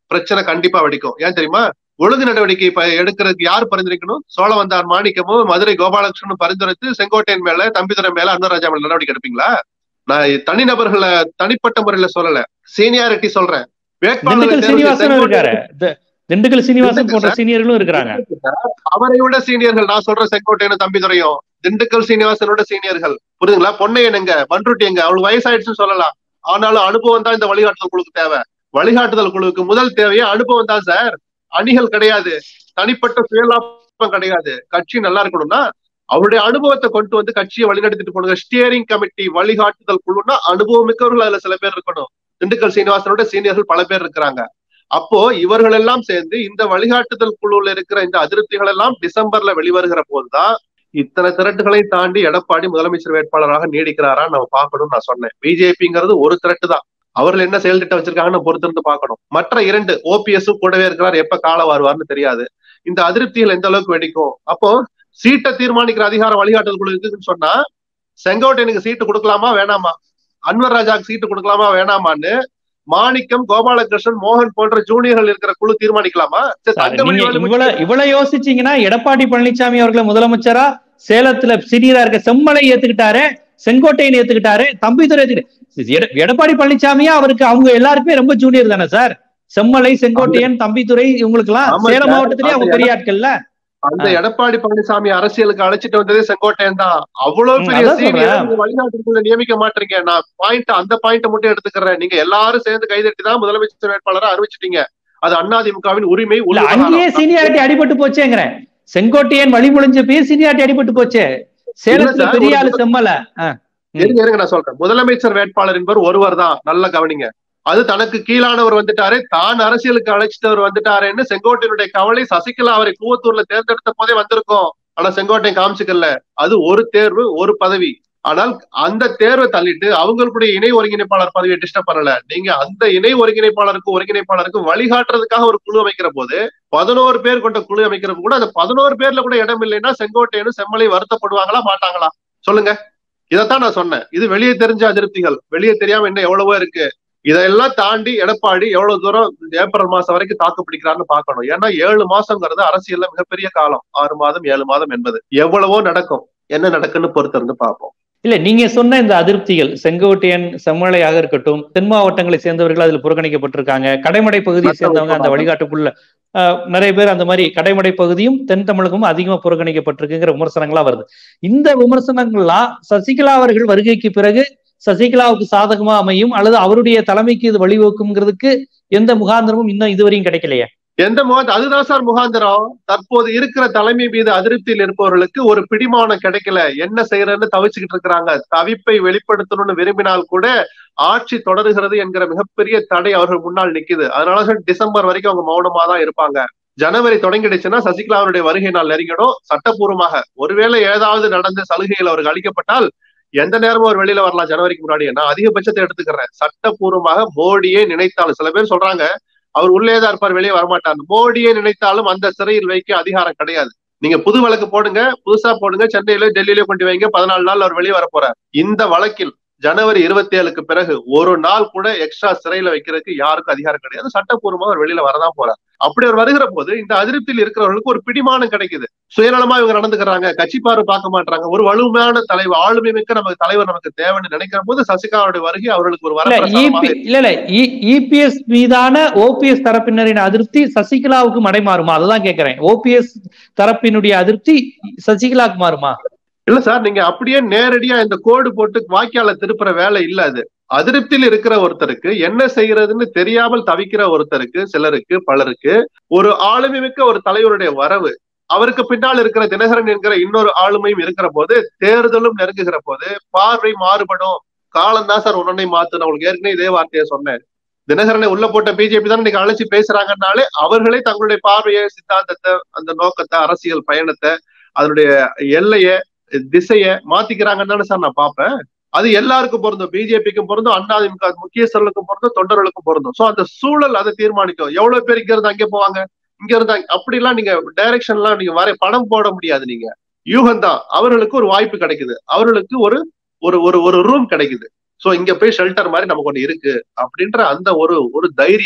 பிரச்சனை கண்டிப்பா வெடிக்கும் ஏன் தெரியுமா ஒழுங்கு நடவடிக்கை இப்ப எடுக்கிறதுக்கு யார் பரிந்துரைக்கணும் சோழவந்தான் மாணிக்கமும் மதுரை கோபாலகிருஷ்ணனும் பரிந்துரைத்து செங்கோட்டையன் மேல தம்பிதுரை மேல அன்னராஜா மேல நடவடிக்கை எடுப்பீங்களா நான் தனிநபர்களை தனிப்பட்ட முறையில சொல்லல சீனியாரிட்டி சொல்றேன் திண்டுக்கல் சீனிவாசன் இருக்காரு திண்டுக்கல் சீனிவாசன் போன்ற சீனியர்களும் இருக்கிறாங்க அவரை விட சீனியர்கள் நான் சொல்ற செங்கோட்டையன் தம்பிதுரையும் திண்டுக்கல் சீனிவாசனோட சீனியர்கள் புரியுதுங்களா பொன்னையன் எங்க பண்ருட்டி எங்க அவளுக்கு வயசாயிடுச்சுன்னு சொல்லலாம் ஆனாலும் அனுபவம் தான் இந்த வழிகாட்டுதல் குழுக்கு தேவை வழிகாட்டுதல் குழுவுக்கு முதல் தேவையே அனுபவம் தான் சார் அணிகள் கிடையாது தனிப்பட்ட சுயலாபம் கிடையாது கட்சி நல்லா இருக்கணும்னா அவருடைய அனுபவத்தை கொண்டு வந்து கட்சியை வழிநடத்திட்டு போனுங்க ஸ்டியரிங் கமிட்டி வழிகாட்டுதல் குழுன்னா அனுபவம் மிக்கவர்கள் அதுல சில பேர் இருக்கணும் திண்டுக்கல் சீனிவாசனோட சீனியர்கள் பல பேர் இருக்கிறாங்க அப்போ இவர்கள் எல்லாம் சேர்ந்து இந்த வழிகாட்டுதல் குழுல இருக்கிற இந்த அதிருப்திகள் எல்லாம் டிசம்பர்ல வெளிவருகிற போதுதான் இத்தனை திரட்டுகளையும் தாண்டி எடப்பாடி முதலமைச்சர் வேட்பாளராக நீடிக்கிறாரா நம்ம பார்க்கணும்னு நான் சொன்னேன் பிஜேபிங்கிறது ஒரு திரட்டு தான் அவர்கள் என்ன செயல் திட்டம் வச்சிருக்காங்கன்னு பொறுத்திருந்து பார்க்கணும் மற்ற இரண்டு ஓபிஎஸும் கூடவே இருக்கிறார் எப்ப கால வருவார்னு தெரியாது இந்த அதிருப்திகள் எந்த அளவுக்கு வெடிக்கும் அப்போ சீட்டை தீர்மானிக்கிற அதிகாரம் வழிகாட்டுதல் குழு இருக்குன்னு சொன்னா செங்கோட்டையனுக்கு சீட்டு கொடுக்கலாமா வேணாமா அன்வர் ராஜாக்கு சீட்டு கொடுக்கலாமா வேணாமான்னு மாணிக்கம் கோபாலகிருஷ்ணன் மோகன் போன்ற ஜூனியர்கள் இருக்கிற குழு தீர்மானிக்கலாமா இவ்வளவு இவ்வளவு யோசிச்சீங்கன்னா எடப்பாடி பழனிசாமி அவர்களை முதலமைச்சரா சேலத்துல சீனியரா இருக்க செம்மலை ஏத்துக்கிட்டாரு செங்கோட்டையன் ஏத்துக்கிட்டாரு தம்பிதுரை எடப்பாடி பழனிசாமியா அவருக்கு அவங்க எல்லாருக்குமே ரொம்ப ஜூனியர் தானே சார் செம்மலை செங்கோட்டையன் தம்பிதுரை இவங்களுக்கு எல்லாம் சேலம் மாவட்டத்திலேயே அவங்க பெரிய ஆட்கள்ல அந்த எடப்பாடி பழனிசாமி அரசியலுக்கு அழைச்சிட்டு வந்ததே செங்கோட்டையன் தான் அவ்வளவு பெரிய சீனியர் வழிகாட்டுக்குள்ள நியமிக்க மாட்டீங்க நான் பாயிண்ட் அந்த பாயிண்ட் மட்டும் எடுத்துக்கிறேன் நீங்க எல்லாரும் சேர்ந்து கைதட்டி தான் முதலமைச்சர் வேட்பாளரை அறிவிச்சிட்டீங்க அது அதிமுகவின் உரிமை அங்கேயே சீனியாரிட்டி அடிபட்டு போச்சேங்கிறேன் செங்கோட்டையன் வழிமொழிஞ்ச பேர் சீனியாரிட்டி அடிபட்டு போச்சு சேலத்துல பெரிய ஆளு செம்மல இருங்க இருங்க நான் சொல்றேன் முதலமைச்சர் வேட்பாளர் என்பவர் ஒருவர் தான் நல்லா கவனிங்க அது தனக்கு கீழானவர் வந்துட்டாரே தான் அரசியலுக்கு அழைச்சிட்டவர் வந்துட்டாரேன்னு செங்கோட்டையனுடைய கவலை சசிகலா அவரை கூவத்தூர்ல தேர்ந்தெடுத்த போதே வந்திருக்கும் ஆனா செங்கோட்டையன் காமிச்சுக்கல அது ஒரு தேர்வு ஒரு பதவி ஆனால் அந்த தேர்வை தள்ளிட்டு அவங்களுடைய இணை ஒருங்கிணைப்பாளர் பதவியை டிஸ்டர்ப் பண்ணல நீங்க அந்த இணை ஒருங்கிணைப்பாளருக்கு ஒருங்கிணைப்பாளருக்கு வழிகாட்டுறதுக்காக ஒரு குழு அமைக்கிற போது பதினோரு பேர் கொண்ட குழு அமைக்கிற கூட அந்த பதினோரு பேர்ல கூட இடம் இல்லைன்னா செங்கோட்டையனும் செம்மலை வருத்தப்படுவாங்களா மாட்டாங்களா சொல்லுங்க இதைத்தான் நான் சொன்னேன் இது வெளியே தெரிஞ்ச அதிருப்திகள் வெளியே தெரியாம என்ன எவ்வளவோ இருக்கு இதெல்லாம் தாண்டி எடப்பாடி எவ்வளவு தூரம் ஏப்ரல் மாசம் வரைக்கும் தாக்கு பிடிக்கிறான்னு பாக்கணும் ஏன்னா ஏழு மாசங்கிறது அரசியல்ல மிகப்பெரிய காலம் ஆறு மாதம் ஏழு மாதம் என்பது எவ்வளவோ நடக்கும் என்ன நடக்குன்னு பொறுத்திருந்து பார்ப்போம் இல்ல நீங்க சொன்ன இந்த அதிருப்திகள் செங்கோட்டையன் செம்மலையாக இருக்கட்டும் தென் மாவட்டங்களை சேர்ந்தவர்கள் அதில் புறக்கணிக்கப்பட்டிருக்காங்க கடைமடை பகுதியை சேர்ந்தவங்க அந்த வழிகாட்டுக்குள்ள நிறைய பேர் அந்த மாதிரி கடைமடை பகுதியும் தென் தமிழகமும் அதிகமா புறக்கணிக்கப்பட்டிருக்குங்கிற விமர்சனங்களா வருது இந்த விமர்சனங்கள்லாம் சசிகலா அவர்கள் வருகைக்கு பிறகு சசிகலாவுக்கு சாதகமா அமையும் அல்லது அவருடைய தலைமைக்கு இது வழிவகுக்குங்கிறதுக்கு எந்த முகாந்திரமும் இன்னும் இதுவரையும் கிடைக்கலையே எந்த முகாந்திரம் அதுதான் சார் முகாந்திரம் தற்போது இருக்கிற தலைமை மீது அதிருப்தியில் இருப்பவர்களுக்கு ஒரு பிடிமானம் கிடைக்கல என்ன செய்யறதுன்னு தவிச்சுக்கிட்டு இருக்கிறாங்க தவிப்பை வெளிப்படுத்தணும்னு விரும்பினால் கூட ஆட்சி தொடருகிறது என்கிற மிகப்பெரிய தடை அவர்கள் முன்னால் நிக்குது அதனால டிசம்பர் வரைக்கும் அவங்க மௌனமா தான் இருப்பாங்க ஜனவரி தொடங்கிடுச்சுன்னா சசிகலாவுடைய வருகை நாள் நெருங்கிடும் சட்டப்பூர்வமாக ஒருவேளை ஏதாவது நடந்த சலுகைகள் அவருக்கு அளிக்கப்பட்டால் எந்த நேரமும் அவர் வெளியில வரலாம் ஜனவரிக்கு முன்னாடி நான் அதிகபட்சத்தை எடுத்துக்கிறேன் சட்டப்பூர்வமாக மோடியே நினைத்தாலும் சில பேர் சொல்றாங்க அவர் உள்ளேதான் இருப்பார் வெளியே வரமாட்டார் மோடியே நினைத்தாலும் அந்த சிறையில் வைக்க அதிகாரம் கிடையாது நீங்க புது வழக்கு போடுங்க புதுசா போடுங்க சென்னையில டெல்லியில கொண்டு வைங்க பதினாலு நாள் அவர் வெளியே வர போறார் இந்த வழக்கில் ஜனவரி இருபத்தி ஏழுக்கு பிறகு ஒரு நாள் கூட எக்ஸ்ட்ரா சிறையில வைக்கிறதுக்கு யாருக்கும் அதிகாரம் கிடையாது சட்டப்பூர்வமா அவர் வெளியில வரதான் போறார் அப்படி அவர் வருகிற போது இந்த அதிருப்தியில் இருக்கிறவர்களுக்கு ஒரு பிடிமானம் கிடைக்குது சுயநலமா இவங்க நடந்துக்கிறாங்க கட்சி பார்வை பார்க்க மாட்டாங்க ஒரு வலுமையான தலைவர் ஆளுமை மிக்க நமக்கு தலைவர் நமக்கு தேவைன்னு நினைக்கிற போது சசிகலாவுடைய வருகை அவர்களுக்கு ஒரு வரப்பிரசாதமாக இல்ல இல்ல இபிஎஸ் மீதான ஓபிஎஸ் தரப்பினரின் அதிருப்தி சசிகலாவுக்கு மடைமாறுமா அதுதான் கேட்கிறேன் ஓபிஎஸ் தரப்பினுடைய அதிருப்தி சசிகலாவுக்கு மாறுமா இல்ல சார் நீங்க அப்படியே நேரடியா இந்த கோடு போட்டு வாய்க்கால திருப்புற வேலை இல்ல அது அதிருப்தியில் இருக்கிற ஒருத்தருக்கு என்ன செய்யறதுன்னு தெரியாமல் தவிக்கிற ஒருத்தருக்கு சிலருக்கு பலருக்கு ஒரு ஆளுமை மிக்க ஒரு தலைவருடைய வரவு அவருக்கு பின்னால் இருக்கிற தினகரன் என்கிற இன்னொரு ஆளுமையும் இருக்கிற போது தேர்தலும் நெருங்குகிற போது பார்வை மாறுபடும் காலம் தான் சார் உடனே மாத்தணும் உங்களுக்கு ஏற்கனவே இதே வார்த்தையை சொன்னேன் தினகரனை உள்ள போட்ட பிஜேபி தான் இன்னைக்கு அழைச்சி பேசுறாங்கன்னாலே அவர்களே தங்களுடைய பார்வையை சித்தாந்தத்தை அந்த நோக்கத்தை அரசியல் பயணத்தை அதனுடைய எல்லைய திசைய மாத்திக்கிறாங்கன்னு தானே சார் நான் பார்ப்பேன் அது எல்லாருக்கும் பொருந்தும் பிஜேபிக்கும் பொருந்தும் அண்ணாதிமுக முக்கியஸ்தர்களுக்கும் பொருந்தும் தொண்டர்களுக்கும் பொருந்தும் சோ அந்த சூழல் அதை தீர்மானிக்கும் எவ்வளவு பேர் இங்க இருந்து அங்கே போவாங்க இங்க இருந்தா அப்படிலாம் நீங்க டைரக்ஷன் எல்லாம் நீங்க வர படம் போட முடியாது நீங்க யூகம் தான் அவர்களுக்கு ஒரு வாய்ப்பு கிடைக்குது அவர்களுக்கு ஒரு ஒரு ஒரு ஒரு ரூம் கிடைக்குது சோ இங்க போய் ஷெல்டர் மாதிரி நமக்கு ஒண்ணு இருக்கு அப்படின்ற அந்த ஒரு ஒரு தைரியம்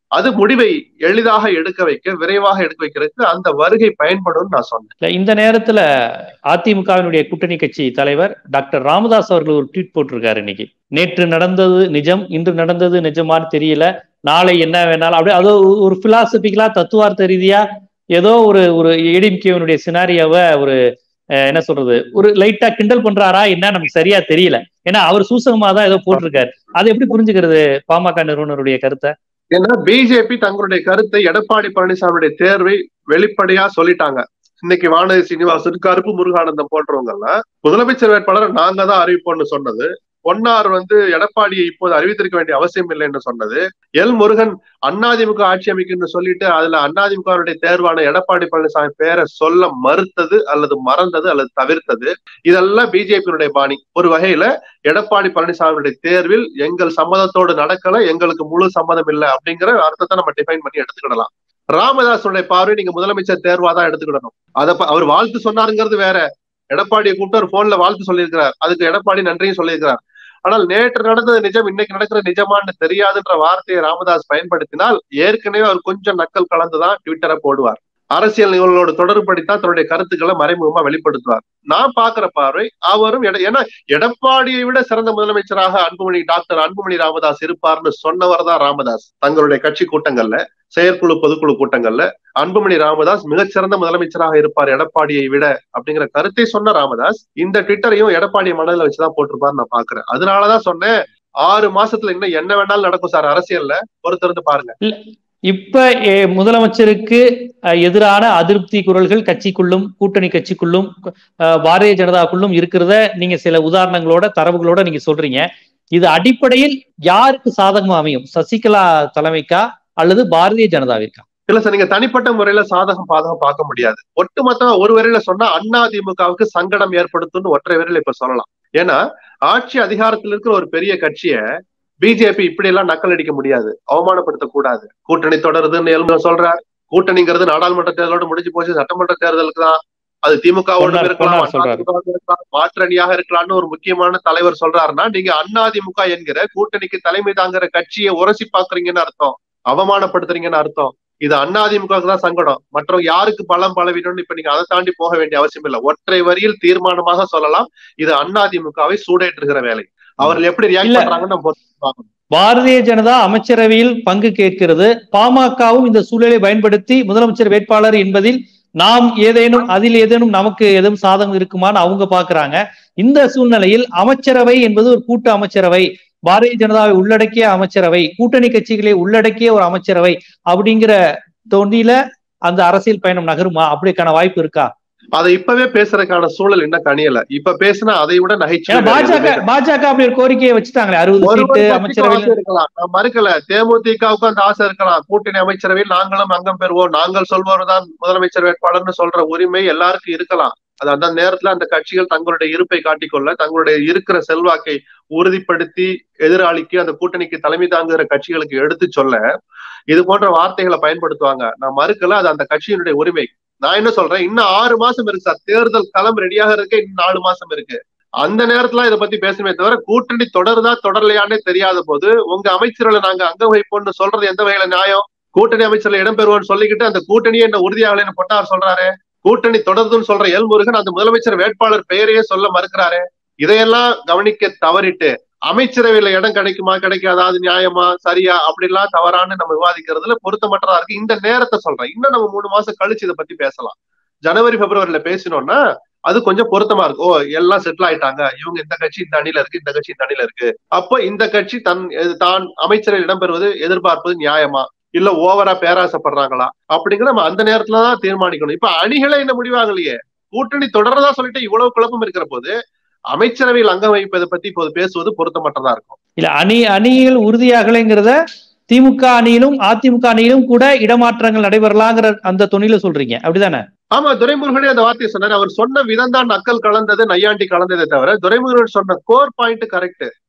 அது முடிவை எளிதாக எடுக்க வைக்க விரைவாக எடுக்க வைக்கிறதுக்கு அந்த வருகை பயன்படும் நான் சொன்னேன் இல்ல, இந்த நேரத்துல அதிமுகவினுடைய கூட்டணி கட்சி தலைவர் டாக்டர் ராமதாஸ் அவர்கள் ஒரு ட்வீட் போட்டிருக்காரு இன்னைக்கு நேற்று நடந்தது நிஜம் இன்று நடந்தது நிஜமான்னு தெரியல நாளை என்ன வேணாலும் அப்படியே அதோ ஒரு பிலாசபிக்கலா தத்துவார்த்த ரீதியா ஏதோ ஒரு ஒரு ஏடிஎம்கேவனுடைய சினாரியாவை ஒரு அஹ், என்ன சொல்றது ஒரு லைட்டா கிண்டல் பண்றாரா என்ன நமக்கு சரியா தெரியல ஏன்னா அவர் சூசகமா தான் ஏதோ போட்டிருக்காரு அதை எப்படி புரிஞ்சுக்கிறது பாமக நிறுவனருடைய கருத்தை ஏன்னா பிஜேபி தங்களுடைய கருத்தை எடப்பாடி பழனிசாமியுடைய தேர்வை வெளிப்படையா சொல்லிட்டாங்க இன்னைக்கு வானதி சீனிவாசன் கருப்பு முருகானந்தம் போன்றவங்க எல்லாம் முதலமைச்சர் வேட்பாளர் நாங்க தான் அறிவிப்போம்னு சொன்னது பொன்னார் வந்து எடப்பாடியை இப்போது அறிவித்திருக்க வேண்டிய அவசியம் இல்லை என்று சொன்னது எல் முருகன் அண்ணாதிமுக ஆட்சி அமைக்குன்னு சொல்லிட்டு அதுல அண்ணாதிமுகவுடைய தேர்வான எடப்பாடி பழனிசாமி பேரை சொல்ல மறுத்தது அல்லது மறந்தது அல்லது தவிர்த்தது இதெல்லாம் பிஜேபியினுடைய பாணி ஒரு வகையில எடப்பாடி பழனிசாமியுடைய தேர்வில் எங்கள் சம்மதத்தோடு நடக்கல எங்களுக்கு முழு சம்மதம் இல்லை அப்படிங்கிற அர்த்தத்தை நம்ம டிஃபைன் பண்ணி எடுத்துக்கிடலாம் ராமதாஸுடைய பார்வை நீங்க முதலமைச்சர் தேர்வா தான் எடுத்துக்கிடணும் அத ப- அவர் வாழ்த்து சொன்னாருங்கிறது வேற எடப்பாடியை கூப்பிட்டு ஒரு போன்ல வாழ்த்து சொல்லியிருக்கிறார் அதுக்கு எடப்பாடி நன்றியும் சொல்லியிருக்கிறார் ஆனால் நேற்று நடந்தது நிஜம் இன்னைக்கு நடக்கிற நிஜமான்னு தெரியாதுன்ற வார்த்தையை ராமதாஸ் பயன்படுத்தினால் ஏற்கனவே அவர் கொஞ்சம் நக்கல் கலந்துதான் ட்விட்டரை போடுவார் அரசியல் நிகழ்வுகளோடு தொடர்புபடுத்தான் தன்னுடைய கருத்துக்களை மறைமுகமா வெளிப்படுத்துவார் நான் பாக்குற பார்வை அவரும் எட- ஏன்னா எடப்பாடியை விட சிறந்த முதலமைச்சராக அன்புமணி டாக்டர் அன்புமணி ராமதாஸ் இருப்பார்னு சொன்னவர் தான் ராமதாஸ் தங்களுடைய கட்சி கூட்டங்கள்ல செயற்குழு பொதுக்குழு கூட்டங்கள்ல அன்புமணி ராமதாஸ் மிகச்சிறந்த முதலமைச்சராக இருப்பார் எடப்பாடியை விட அப்படிங்கிற கருத்தை சொன்ன ராமதாஸ் இந்த ட்விட்டரையும் எடப்பாடி மனதில் வச்சுதான் போட்டிருப்பாரு நான் பாக்குறேன் அதனாலதான் சொன்னேன் ஆறு மாசத்துல இன்னும் என்ன வேணாலும் நடக்கும் சார் அரசியல்ல பொறுத்திருந்து பாருங்க இப்ப எ- முதலமைச்சருக்கு அஹ், எதிரான அதிருப்தி குரல்கள் கட்சிக்குள்ளும் கூட்டணி கட்சிக்குள்ளும் அஹ், பாரதிய ஜனதாக்குள்ளும் இருக்கிறத நீங்க சில உதாரணங்களோட தரவுகளோட நீங்க சொல்றீங்க இது அடிப்படையில் யாருக்கு சாதகமா அமையும் சசிகலா தலைமைக்கா அல்லது பாரதிய ஜனதாவிற்கா இல்ல சார் நீங்க தனிப்பட்ட முறையில சாதகம் பாதகம் பார்க்க முடியாது ஒட்டுமொத்தமா ஒரு வரையில சொன்னா அண்ணா திமுகவுக்கு சங்கடம் ஏற்படுத்தும்னு ஒற்றை வரையில இப்ப சொல்லலாம் ஏன்னா ஆட்சி அதிகாரத்தில் இருக்கிற ஒரு பெரிய கட்சிய பிஜேபி இப்படி எல்லாம் நக்கல் அடிக்க முடியாது அவமானப்படுத்த கூடாது கூட்டணி தொடருதுன்னு எல்மு சொல்றார் கூட்டணிங்கிறது நாடாளுமன்ற தேர்தலோட முடிஞ்சு போச்சு சட்டமன்ற தேர்தலுக்கு தான் அது திமுகவோட பொன்னார், இருக்கலாம் பொன்னார் சொல்றாரு. அதிமுகவோட இருக்கலாம் மாற்று அணியாக இருக்கலாம்னு ஒரு முக்கியமான தலைவர் சொல்றாருன்னா நீங்க அதிமுக என்கிற கூட்டணிக்கு தலைமை தாங்குற கட்சியை உரசி பாக்குறீங்கன்னு அர்த்தம் அவமானப்படுத்துறீங்கன்னு அர்த்தம் இது அதிமுகவுக்கு தான் சங்கடம் மற்றவங்க யாருக்கு பலம் பலவீனம்னு இப்ப நீங்க அதை தாண்டி போக வேண்டிய அவசியம் இல்லை ஒற்றை வரியில் தீர்மானமாக சொல்லலாம் இது அதிமுகவை சூடேற்றுகிற வேலை அவர்கள் எப்படி ரியாக்ட் இல்ல. பண்றாங்கன்னு நம்ம பொறுத்து பார்க்கணும். பாரதிய ஜனதா அமைச்சரவையில் பங்கு கேட்கிறது பாமகவும் இந்த சூழலை பயன்படுத்தி முதலமைச்சர் வேட்பாளர் என்பதில் நாம் ஏதேனும் அதில் ஏதேனும் நமக்கு எதுவும் சாதகம் இருக்குமான்னு அவங்க பாக்குறாங்க இந்த சூழ்நிலையில் அமைச்சரவை என்பது ஒரு கூட்டு அமைச்சரவை பாரதிய ஜனதாவை உள்ளடக்கிய அமைச்சரவை கூட்டணி கட்சிகளை உள்ளடக்கிய ஒரு அமைச்சரவை அப்படிங்கிற தொனில அந்த அரசியல் பயணம் நகருமா அப்படிக்கான வாய்ப்பு இருக்கா அதை இப்பவே பேசுறதுக்கான சூழல் இன்னும் கனியல இப்ப பேசினா அதை விட ஏன்னா நகைச்சுவை பாஜக வேற எதுவுமே பாஜக அப்படி ஒரு கோரிக்கையை வச்சுட்டாங்களே அறுபது ஒரு சீட்டு ஒரு கட்சிக்கும் அமைச்சரவையில் ஆசை இருக்கலாம் நான் மறுக்கல தேமுதிகவுக்கு அந்த ஆசை இருக்கலாம் கூட்டணி அமைச்சரவையில் நாங்களும் அங்கம் பெறுவோம் நாங்கள் சொல்பவர் தான் முதலமைச்சர் வேட்பாளர்னு சொல்ற உரிமை எல்லாருக்கும் இருக்கலாம் அது அந்த நேரத்துல அந்த கட்சிகள் தங்களுடைய இருப்பை காட்டிக்கொள்ள தங்களுடைய இருக்கிற செல்வாக்கை உறுதிப்படுத்தி எதிராளிக்கு அந்த கூட்டணிக்கு தலைமை தாங்குகிற கட்சிகளுக்கு எடுத்து சொல்ல இது போன்ற வார்த்தைகளை பயன்படுத்துவாங்க நான் மறுக்கல அது அந்த கட்சியினுடைய உரிமை நான் என்ன சொல்றேன் இன்னும் ஆறு மாசம் இருக்கு சார் தேர்தல் களம் ரெடியாக இருக்க இன்னும் நாலு மாசம் இருக்கு அந்த நேரத்துல இதை பத்தி பேசணுமே தவிர கூட்டணி தொடருதா தொடரலையானே தெரியாத போது உங்க அமைச்சர்களை நாங்க அங்க வைப்போம்னு சொல்றது எந்த வகையில நியாயம் கூட்டணி அமைச்சர்ல இடம்பெறுவோம்னு சொல்லிக்கிட்டு அந்த கூட்டணியே என்ன உறுதியாகலைன்னு பொட்டார் சொல்றாரு கூட்டணி தொடருதுன்னு சொல்ற எல் முருகன் அந்த முதலமைச்சர் வேட்பாளர் பெயரையே சொல்ல மறுக்கிறாரு இதையெல்லாம் கவனிக்க தவறிட்டு அமைச்சரவையில இடம் கிடைக்குமா கிடைக்காதா அது நியாயமா சரியா அப்படிலாம் தவறான்னு நம்ம விவாதிக்கிறதுல பொருத்தமற்றதா இருக்கு இந்த நேரத்தை சொல்றேன் இன்னும் நம்ம மூணு மாசம் கழிச்சு இதை பத்தி பேசலாம் ஜனவரி பிப்ரவரியில பேசினோம்னா அது கொஞ்சம் பொருத்தமா இருக்கு ஓ எல்லாம் செட்டில் ஆயிட்டாங்க இவங்க இந்த கட்சி இந்த அணியில இருக்கு இந்த கட்சி இந்த அணியில இருக்கு அப்போ இந்த கட்சி தன் தான் அமைச்சரில் இடம்பெறுவது எதிர்பார்ப்பது நியாயமா இல்ல ஓவரா பேராசைப்படுறாங்களா அப்படிங்கிற நம்ம அந்த நேரத்துலதான் தீர்மானிக்கணும் இப்ப அணிகளை என்ன முடிவாகலையே கூட்டணி தொடர்றதா சொல்லிட்டு இவ்வளவு குழப்பம் இருக்கிற போது அமைச்சரவையில் அங்கம் வகிப்பதை பத்தி இப்போது பேசுவது பொருத்தமற்றதா இருக்கும் இல்ல அணி அணிகள் உறுதியாகலைங்கிறத திமுக அணியிலும் அதிமுக அணியிலும் கூட இடமாற்றங்கள் நடைபெறலாங்கிற அந்த துணியில சொல்றீங்க அப்படிதானே ஆமா துரைமுருகனே அந்த வார்த்தையை சொன்னார் அவர் சொன்ன விதம் தான் நக்கல் கலந்தது நையாண்டி கலந்ததே தவிர துரைமுருகன் சொன்ன கோர் பாயிண்ட் கரெக்ட்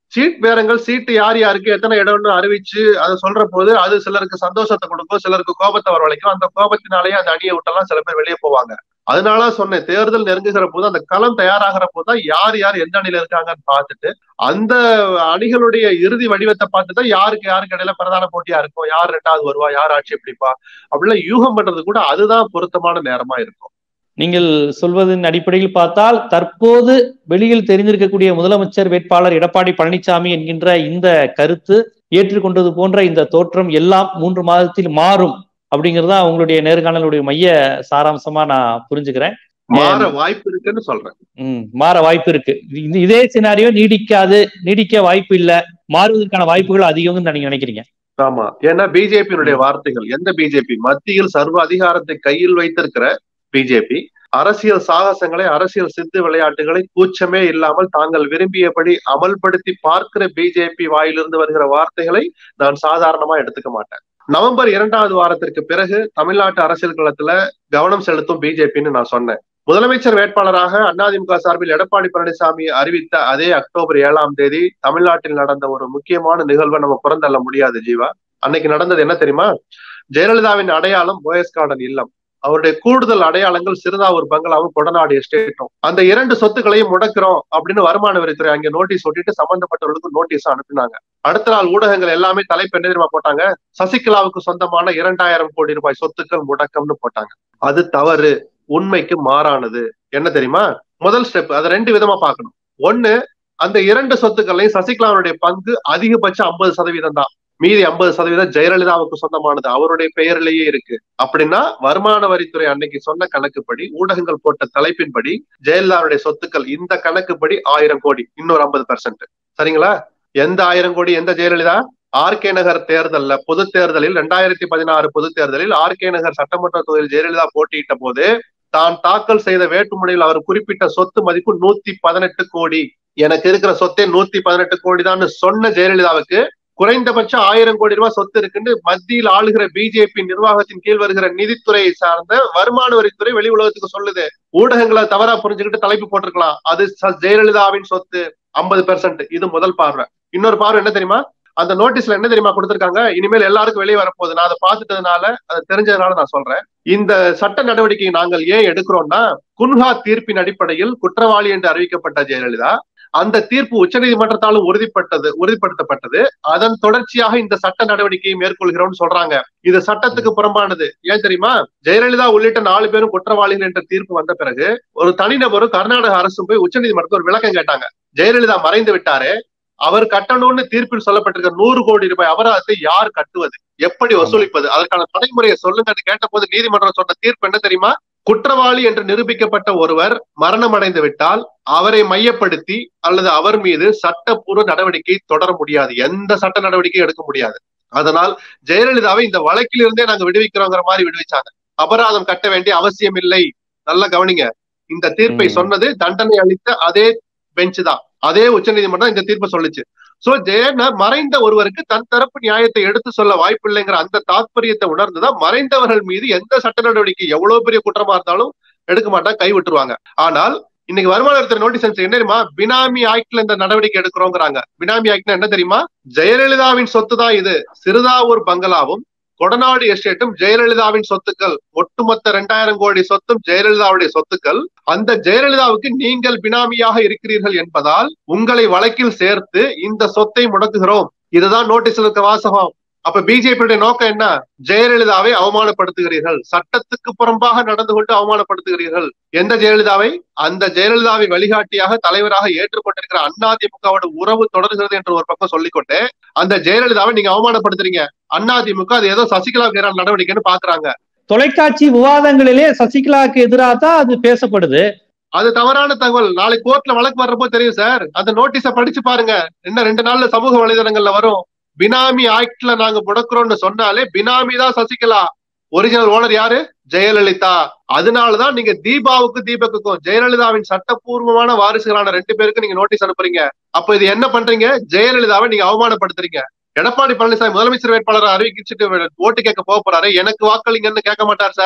சீட் பேரங்கள் சீட்டு யார் யாருக்கு எத்தனை இடம்னு அறிவிச்சு அதை சொல்ற போது அது சிலருக்கு சந்தோஷத்தை கொடுக்கும் சிலருக்கு கோபத்தை வரவழைக்கும் அந்த கோபத்தினாலேயே அந்த அணியை விட்டெல்லாம் சில பேர் வெளியே போவாங்க அதனால சொன்னேன் தேர்தல் நெருங்குகிற போது அந்த களம் தயாராகிற போதுதான் யார் யார் எந்த அணியில இருக்காங்கன்னு பார்த்துட்டு அந்த அணிகளுடைய இறுதி வடிவத்தை பார்த்துதான் யாருக்கு யாருக்கு இடையில பிரதான போட்டியா இருக்கும் யார் ரெண்டாவது வருவா யார் ஆட்சி பிடிப்பா அப்படிலாம் யூகம் பண்றது கூட அதுதான் பொருத்தமான நேரமா இருக்கும் நீங்கள் சொல்வதன் அடிப்படையில் பார்த்தால் தற்போது வெளியில் தெரிந்திருக்கக்கூடிய முதலமைச்சர் வேட்பாளர் எடப்பாடி பழனிசாமி என்கின்ற இந்த கருத்து ஏற்றுக்கொண்டது போன்ற இந்த தோற்றம் எல்லாம் மூன்று மாதத்தில் மாறும் அப்படிங்கறத உங்களுடைய நேர்காணலுடைய மைய சாராம்சமா நான் புரிஞ்சுக்கிறேன் மாற வாய்ப்பு இருக்குன்னு சொல்றேன் ம் மாற வாய்ப்பு இருக்கு இது- இதே சினாரியோ நீடிக்காது நீடிக்க வாய்ப்பு இல்ல மாறுவதற்கான வாய்ப்புகள் அதிகம்னு நீங்க நினைக்கிறீங்க ஆமா ஏன்னா பிஜேபியினுடைய வார்த்தைகள் எந்த பிஜேபி மத்தியில் சர்வ அதிகாரத்தை கையில் வைத்திருக்கிற பிஜேபி அரசியல் சாகசங்களை அரசியல் சித்து விளையாட்டுகளை கூச்சமே இல்லாமல் தாங்கள் விரும்பியபடி அமல்படுத்தி பார்க்கிற பிஜேபி வாயிலிருந்து வருகிற வார்த்தைகளை நான் சாதாரணமா எடுத்துக்க மாட்டேன் நவம்பர் இரண்டாவது வாரத்திற்கு பிறகு தமிழ்நாட்டு அரசியல் களத்துல கவனம் செலுத்தும் பிஜேபின்னு நான் சொன்னேன் முதலமைச்சர் வேட்பாளராக அதிமுக சார்பில் எடப்பாடி பழனிசாமி அறிவித்த அதே அக்டோபர் ஏழாம் தேதி தமிழ்நாட்டில் நடந்த ஒரு முக்கியமான நிகழ்வை நம்ம புறந்தள்ள முடியாது ஜீவா அன்னைக்கு நடந்தது என்ன தெரியுமா ஜெயலலிதாவின் அடையாளம் போயஸ் கார்டன் இல்லம் அவருடைய கூடுதல் அடையாளங்கள் சிறுதாவூர் பங்களாவும் கொடநாடு எஸ்டேட்டும் அந்த இரண்டு சொத்துக்களையும் முடக்கிறோம் அப்படின்னு வருமான வரித்துறை அங்க நோட்டீஸ் ஒட்டிட்டு சம்பந்தப்பட்டவர்களுக்கு நோட்டீஸ் அனுப்பினாங்க அடுத்த நாள் ஊடகங்கள் எல்லாமே தலைப்பு என்ன தெரியுமா போட்டாங்க சசிகலாவுக்கு சொந்தமான இரண்டாயிரம் கோடி ரூபாய் சொத்துக்கள் முடக்கம்னு போட்டாங்க அது தவறு உண்மைக்கு மாறானது என்ன தெரியுமா முதல் ஸ்டெப் அதை ரெண்டு விதமா பார்க்கணும் ஒண்ணு அந்த இரண்டு சொத்துக்களையும் சசிகலாவுடைய பங்கு அதிகபட்சம் ஐம்பது சதவீதம் தான் மீதி ஐம்பது சதவீதம் ஜெயலலிதாவுக்கு சொந்தமானது அவருடைய பெயரிலேயே இருக்கு அப்படின்னா வருமான வரித்துறை அன்னைக்கு சொன்ன கணக்குப்படி ஊடகங்கள் போட்ட தலைப்பின்படி ஜெயலலிதாவுடைய சொத்துக்கள் இந்த கணக்குப்படி ஆயிரம் கோடி இன்னொரு ஐம்பது பெர்சன்ட் சரிங்களா எந்த ஆயிரம் கோடி எந்த ஜெயலலிதா ஆர்கே நகர் தேர்தல்ல பொது தேர்தலில் ரெண்டாயிரத்தி பதினாறு பொது தேர்தலில் ஆர்கே நகர் சட்டமன்ற தொகுதியில் ஜெயலலிதா போட்டியிட்ட போது தான் தாக்கல் செய்த வேட்புமனையில் அவர் குறிப்பிட்ட சொத்து மதிப்பு நூத்தி பதினெட்டு கோடி எனக்கு இருக்கிற சொத்தே நூத்தி பதினெட்டு கோடி தான் சொன்ன ஜெயலலிதாவுக்கு குறைந்தபட்சம் ஆயிரம் கோடி ரூபாய் சொத்து இருக்குன்னு மத்தியில் ஆளுகிற பிஜேபி நிர்வாகத்தின் கீழ் வருகிற நிதித்துறையை சார்ந்த வருமான வரித்துறை வெளி உலகத்துக்கு சொல்லுது ஊடகங்களை தவறா புரிஞ்சுக்கிட்டு தலைப்பு போட்டிருக்கலாம் அது ச- ஜெயலலிதாவின் சொத்து ஐம்பது பெர்சன்ட் இது முதல் பார்வை இன்னொரு பார்வை என்ன தெரியுமா அந்த நோட்டீஸ்ல என்ன தெரியுமா கொடுத்திருக்காங்க இனிமேல் எல்லாருக்கும் வெளியே வரப்போகுது நான் அதை பார்த்துட்டதுனால அதை தெரிஞ்சதுனால நான் சொல்றேன் இந்த சட்ட நடவடிக்கையை நாங்கள் ஏன் எடுக்கிறோம்னா குன்ஹா தீர்ப்பின் அடிப்படையில் குற்றவாளி என்று அறிவிக்கப்பட்ட ஜெயலலிதா அந்த தீர்ப்பு உச்சநீதிமன்றத்தாலும் உறுதிப்பட்டது உறுதிப்படுத்தப்பட்டது அதன் தொடர்ச்சியாக இந்த சட்ட நடவடிக்கையை மேற்கொள்கிறோம்னு சொல்றாங்க இது சட்டத்துக்கு புறம்பானது ஏன் தெரியுமா ஜெயலலிதா உள்ளிட்ட நாலு பேரும் குற்றவாளிகள் என்ற தீர்ப்பு வந்த பிறகு ஒரு தனிநபரும் கர்நாடக அரசும் போய் உச்சநீதிமன்றத்தில் ஒரு விளக்கம் கேட்டாங்க ஜெயலலிதா மறைந்து விட்டாரே அவர் கட்டணும்னு தீர்ப்பில் சொல்லப்பட்டிருக்க நூறு கோடி ரூபாய் அபராதத்தை யார் கட்டுவது எப்படி வசூலிப்பது அதற்கான நடைமுறையை சொல்லுங்கன்னு கேட்டபோது நீதிமன்றம் சொன்ன தீர்ப்பு என்ன தெரியுமா குற்றவாளி என்று நிரூபிக்கப்பட்ட ஒருவர் மரணம் அடைந்து விட்டால் அவரை மையப்படுத்தி அல்லது அவர் மீது சட்டப்பூர்வ நடவடிக்கை தொடர முடியாது எந்த சட்ட நடவடிக்கையும் எடுக்க முடியாது அதனால் ஜெயலலிதாவை இந்த வழக்கில் இருந்தே நாங்க விடுவிக்கிறோங்கிற மாதிரி விடுவிச்சாங்க அபராதம் கட்ட வேண்டிய அவசியம் இல்லை நல்லா கவனிங்க இந்த தீர்ப்பை ம். சொன்னது தண்டனை அளித்த அதே பெஞ்ச் தான் அதே உச்சநீதிமன்றம் இந்த தீர்ப்பை சொல்லுச்சு சோ ஜெயன மறைந்த ஒருவருக்கு தன் தரப்பு நியாயத்தை எடுத்து சொல்ல வாய்ப்பில்லைங்கிற அந்த தாத்பரியத்தை உணர்ந்துதான் மறைந்தவர்கள் மீது எந்த சட்ட நடவடிக்கை எவ்வளவு பெரிய குற்றமா இருந்தாலும் எடுக்க மாட்டாங்க கை விட்டுருவாங்க ஆனால் இன்னைக்கு வருமான வரித்துறை நோட்டீஸ் அனுப்பிச்சு என்ன தெரியுமா பினாமி ஆக்ட்ல இந்த நடவடிக்கை எடுக்கிறோங்கிறாங்க பினாமி ஆக்ட்னா என்ன தெரியுமா ஜெயலலிதாவின் சொத்து தான் இது சிறுதாவூர் பங்களாவும் கொடநாடு எஸ்டேட்டும் ஜெயலலிதாவின் சொத்துக்கள் ஒட்டுமொத்த ரெண்டாயிரம் கோடி சொத்தும் ஜெயலலிதாவுடைய சொத்துக்கள் அந்த ஜெயலலிதாவுக்கு நீங்கள் பினாமியாக இருக்கிறீர்கள் என்பதால் உங்களை வழக்கில் சேர்த்து இந்த சொத்தை முடக்குகிறோம் இதுதான் நோட்டீஸ்ல இருக்க வாசகம் அப்ப பிஜேபியுடைய நோக்கம் என்ன ஜெயலலிதாவை அவமானப்படுத்துகிறீர்கள் சட்டத்துக்கு புறம்பாக நடந்து கொண்டு அவமானப்படுத்துகிறீர்கள் எந்த ஜெயலலிதாவை அந்த ஜெயலலிதாவை வழிகாட்டியாக தலைவராக ஏற்றுக்கொண்டிருக்கிற அதிமுகவோட உறவு தொடர்கிறது என்று ஒரு பக்கம் சொல்லிக்கொண்டு அந்த ஜெயலலிதாவை நீங்க அவமானப்படுத்துறீங்க அதிமுக அது ஏதோ சசிகலாவுக்கு எதிரான நடவடிக்கைன்னு பாக்குறாங்க தொலைக்காட்சி விவாதங்களிலே சசிகலாவுக்கு எதிராக தான் அது பேசப்படுது அது தவறான தகவல் நாளைக்கு கோர்ட்ல வழக்கு வர்றப்போ தெரியும் சார் அந்த நோட்டீஸ படிச்சு பாருங்க இன்னும் ரெண்டு நாள்ல சமூக வலைதளங்கள்ல வரும் பினாமி ஆக்ட்ல நாங்க முடக்குறோம்னு சொன்னாலே பினாமி தான் சசிகலா ஒரிஜினல் ஓனர் யாரு ஜெயலலிதா அதனாலதான் நீங்க தீபாவுக்கு தீபக்குக்கும் ஜெயலலிதாவின் சட்டப்பூர்வமான வாரிசுகளான ரெண்டு பேருக்கு நீங்க நோட்டீஸ் அனுப்புறீங்க அப்ப இது என்ன பண்றீங்க ஜெயலலிதாவை நீங்க அவமானப்படுத்துறீங்க எடப்பாடி பழனிசாமி முதலமைச்சர் வேட்பாளரை அறிவிச்சிட்டு ஓட்டு கேட்க போக போறாரு எனக்கு வாக்களிங்கன்னு கேட்க மாட்டார் சார்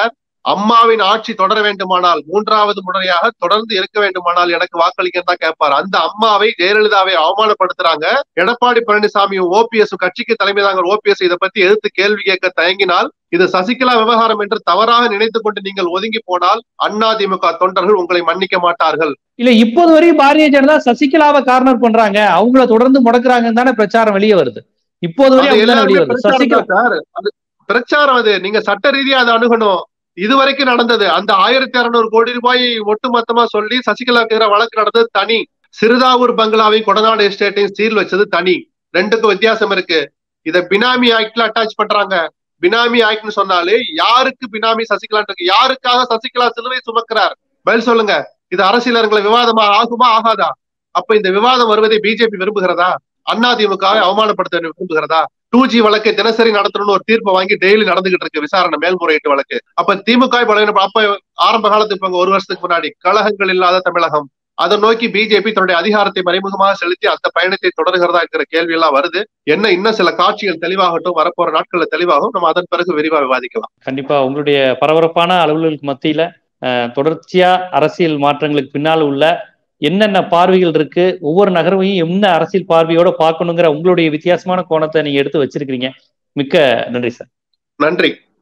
அம்மாவின் ஆட்சி தொடர வேண்டுமானால் மூன்றாவது முறையாக தொடர்ந்து இருக்க வேண்டுமானால் எனக்கு வாக்களிக்கன்னு தான் கேட்பாரு அந்த அம்மாவை ஜெயலலிதாவை அவமானப்படுத்துறாங்க எடப்பாடி பழனிசாமியும் ஓபிஎஸ் கட்சிக்கு தலைமை தாங்க ஓபிஎஸ் இதை பத்தி எதிர்த்து கேள்வி கேட்க தயங்கினால் இது சசிகலா விவகாரம் என்று தவறாக நினைத்துக் கொண்டு நீங்கள் ஒதுங்கி போனால் அதிமுக தொண்டர்கள் உங்களை மன்னிக்க மாட்டார்கள் இல்ல இப்போது வரையும் பாரதிய ஜனதா சசிகலாவை கார்னர் பண்றாங்க அவங்கள தொடர்ந்து முடக்குறாங்கன்னு தானே பிரச்சாரம் வெளியே வருது இப்போது அது வரையும் அப்படிதானே எல்லாருமே வெளியே வருது பிரச்சாரம் சசிகலா தான் சார் அது பிரச்சாரம் அது நீங்க சட்ட ரீதியா அதை அணுகணும் இதுவரைக்கும் நடந்தது அந்த ஆயிரத்தி அறுநூறு கோடி ரூபாய் ஒட்டுமொத்தமா சொல்லி சசிகலாவுக்கு எதிராக வழக்கு நடந்தது தனி சிறுதாவூர் பங்களாவையும் கொடநாடு எஸ்டேட்டையும் சீல் வச்சது தனி ரெண்டுக்கும் வித்தியாசம் இருக்கு இத பினாமி ஆக்ட்ல அட்டாச் பண்றாங்க பினாமி ஆக்ட்னு சொன்னாலே யாருக்கு பினாமி சசிகலா இருக்கு யாருக்காக சசிகலா சிலுவை சுமக்கிறார் பதில் சொல்லுங்க இது அரசியலர்களை விவாதமா ஆகுமா ஆகாதா அப்ப இந்த விவாதம் வருவதை பிஜேபி விரும்புகிறதா அதிமுகவை அவமானப்படுத்த விரும்புகிறதா டூ ஜி வழக்கை தினசரி நடத்தணும்னு ஒரு தீர்ப்பை வாங்கி டெய்லி நடந்துகிட்டு இருக்கு விசாரணை மேல்முறையீட்டு வழக்கு அப்ப திமுக பலவீனம் அப்ப ஆரம்ப காலத்துக்கு இப்ப ஒரு வருஷத்துக்கு முன்னாடி கழகங்கள் இல்லாத தமிழகம் அதை நோக்கி பிஜேபி தன்னுடைய அதிகாரத்தை மறைமுகமாக செலுத்தி அந்த பயணத்தை தொடர்கிறதா என்கிற கேள்வி எல்லாம் வருது என்ன இன்னும் சில காட்சிகள் தெளிவாகட்டும் வரப்போற நாட்கள்ல தெளிவாகும் நம்ம அதன் பிறகு விரிவா விவாதிக்கலாம் கண்டிப்பா உங்களுடைய பரபரப்பான அலுவல்களுக்கு மத்தியில அஹ், தொடர்ச்சியா அரசியல் மாற்றங்களுக்கு பின்னால் உள்ள என்னென்ன பார்வைகள் இருக்கு ஒவ்வொரு நகர்வையும் என்ன அரசியல் பார்வையோட பார்க்கணுங்கிற உங்களுடைய வித்தியாசமான கோணத்தை நீங்க எடுத்து வச்சிருக்கீங்க மிக்க நன்றி சார் நன்றி